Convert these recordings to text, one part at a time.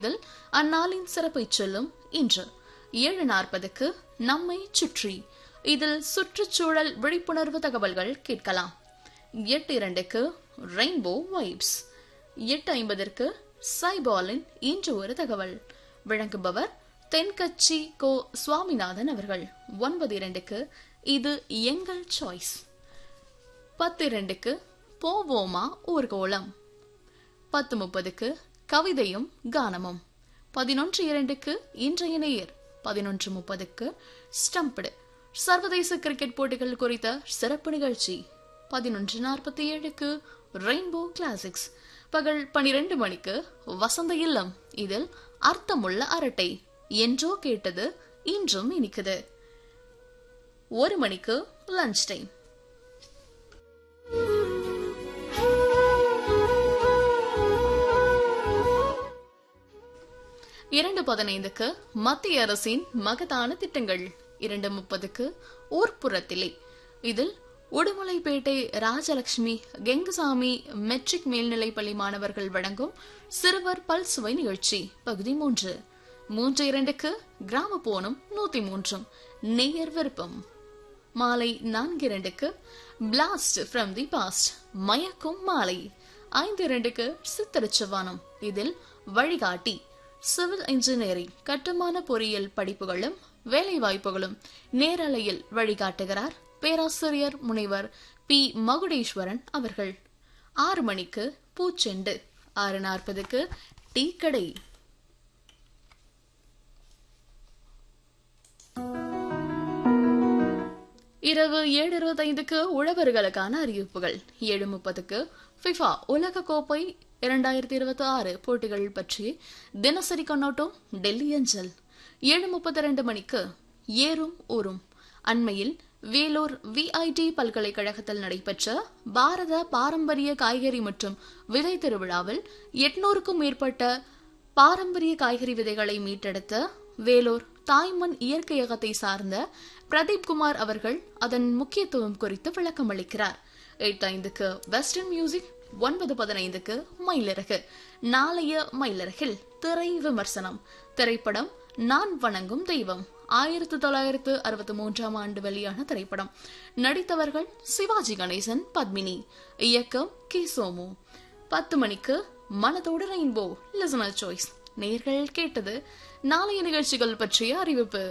இதில் அந்நாளின் சிறப்பை சொல்லும் இன்று ஏழு நாற்பதுக்கு நம்மை சுற்றி இதில் சுற்றுச்சூழல் விழிப்புணர்வு தகவல்கள் கேட்கலாம் எட்டு இரண்டுக்கு ரெயின்போ வைப்ஸ் எட்டு ஐம்பதற்கு சைபாலின் இன்று ஒரு தகவல் விளங்குபவர் தென்கட்சி கோ சுவாமிநாதன் அவர்கள் ஒன்பது இரண்டுக்கு இது எங்கள் சாய்ஸ் பத்து இரண்டுக்கு போவோமா ஊர்கோலம் பத்து முப்பதுக்கு கவிதையும் கானமும் பதினொன்று இரண்டுக்கு இன்றைய நேயர் பதினொன்று முப்பதுக்கு ஸ்டம்படு சர்வதேச கிரிக்கெட் போட்டிகள் குறித்த சிறப்பு நிகழ்ச்சி பதினொன்று நாற்பத்தி ஏழுக்கு ரெயின்போ கிளாசிக்ஸ் பகல் பனிரெண்டு மணிக்கு வசந்த இல்லம் இதில் அர்த்தமுள்ள அரட்டை என்றோ கேட்டது இன்றும் இனிக்குது ஒரு மணிக்கு லஞ்ச் டைம் இரண்டு பதினைந்துக்கு மத்திய அரசின் மகதான திட்டங்கள் இரண்டு முப்பதுக்கு ஊர்ப்புறத்திலே இதில் உடுமலைப்பேட்டை ராஜலட்சுமி கெங்குசாமி மெட்ரிக் மேல்நிலைப் பள்ளி மாணவர்கள் வழங்கும் சிறுவர் பல்சுவை நிகழ்ச்சி பகுதி மூன்று மூன்று இரண்டுக்கு கிராம போனும் நூத்தி மூன்றும் நேயர் விருப்பம் மாலை நான்கு இரண்டுக்கு பிளாஸ்ட் ஃப்ரம் தி பாஸ்ட் மயக்கும் மாலை ஐந்து இரண்டுக்கு சித்திரச்சவானம் இதில் வழிகாட்டி சிவில் இன்ஜினியரிங் கட்டுமான பொறியியல் படிப்புகளும் வேலை வாய்ப்புகளும் நேரலையில் வழிகாட்டுகிறார் பேராசிரியர் முனைவர் பி மகுடேஸ்வரன் அவர்கள் ஆறு மணிக்கு பூச்செண்டு ஆறு நாற்பதுக்கு டீ கடை இரவு ஏழு இருபத்தைந்துக்கு உழவர்களுக்கான அறிவிப்புகள் ஏழு முப்பதுக்கு ஃபிஃபா உலக கோப்பை இரண்டாயிரத்தி இருபத்தி ஆறு போட்டிகள் பற்றி தினசரி கண்ணோட்டம் டெல்லி அஞ்சல் ஏழு முப்பத்தி ரெண்டு மணிக்கு ஏறும் ஊரும் அண்மையில் வேலூர் விஐடி பல்கலைக்கழகத்தில் நடைபெற்ற பாரத பாரம்பரிய காய்கறி மற்றும் விதை திருவிழாவில் எட்நூறுக்கும் மேற்பட்ட பாரம்பரிய காய்கறி விதைகளை மீட்டெடுத்த வேலூர் தாய்மண் இயற்கையகத்தை சார்ந்த பிரதீப் குமார் அவர்கள் அதன் முக்கியத்துவம் குறித்து விளக்கம் அளிக்கிறார் எட்டு ஐந்துக்கு வெஸ்டர்ன் மியூசிக் ஒன்பது பதினைந்துக்கு மயிலிறகு நாளைய மயிலிறகில் திரை விமர்சனம் திரைப்படம் நான் வணங்கும் தெய்வம் ஆயிரத்தி தொள்ளாயிரத்து அறுபத்தி மூன்றாம் ஆண்டு வெளியான திரைப்படம் நடித்தவர்கள் சிவாஜி கணேசன் பத்மினி இயக்கம் கே சோமு பத்து மணிக்கு மனதோடு ரெயின்போ லிசனர் சாய்ஸ் நேர்கள் கேட்டது நாளைய நிகழ்ச்சிகள் பற்றிய அறிவிப்பு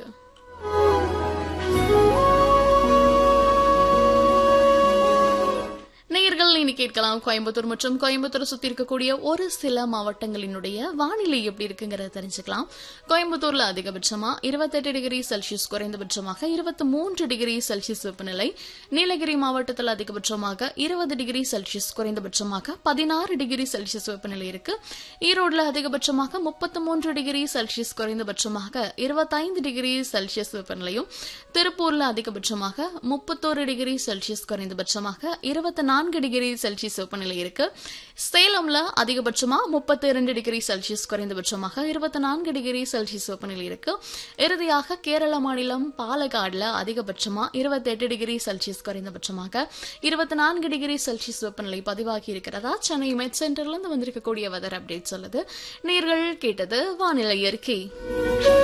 நேயர்கள் இனி கேட்கலாம் கோயம்புத்தூர் மற்றும் கோயம்புத்தூர் சுத்தி இருக்கக்கூடிய ஒரு சில மாவட்டங்களினுடைய வானிலை எப்படி இருக்குங்கிறத தெரிஞ்சுக்கலாம் கோயம்புத்தூர்ல அதிகபட்சமா இருபத்தெட்டு டிகிரி செல்சியஸ் குறைந்தபட்சமாக இருபத்தி மூன்று டிகிரி செல்சியஸ் வெப்பநிலை நீலகிரி மாவட்டத்தில் அதிகபட்சமாக இருபது டிகிரி செல்சியஸ் குறைந்தபட்சமாக பதினாறு டிகிரி செல்சியஸ் வெப்பநிலை இருக்கு ஈரோடுல அதிகபட்சமாக முப்பத்தி மூன்று டிகிரி செல்சியஸ் குறைந்தபட்சமாக இருபத்தைந்து டிகிரி செல்சியஸ் வெப்பநிலையும் திருப்பூர்ல அதிகபட்சமாக முப்பத்தோரு டிகிரி செல்சியஸ் குறைந்தபட்சமாக இருபத்தி நான்கு டிகிரி செல்சியஸ் வெப்பநிலை இருக்கு சேலம்ல அதிகபட்சமா முப்பத்தி இரண்டு டிகிரி செல்சியஸ் குறைந்தபட்சமாக இருபத்தி நான்கு டிகிரி செல்சியஸ் வெப்பநிலை இருக்கு இறுதியாக கேரள மாநிலம் பாலக்காடுல அதிகபட்சமா இருபத்தி எட்டு டிகிரி செல்சியஸ் குறைந்தபட்சமாக இருபத்தி நான்கு டிகிரி செல்சியஸ் வெப்பநிலை பதிவாகி இருக்கிறதா சென்னை மெட் சென்டர்ல இருந்து வந்திருக்கக்கூடிய வெதர் அப்டேட் சொல்லுது நீர்கள் கேட்டது வானிலை அறிக்கை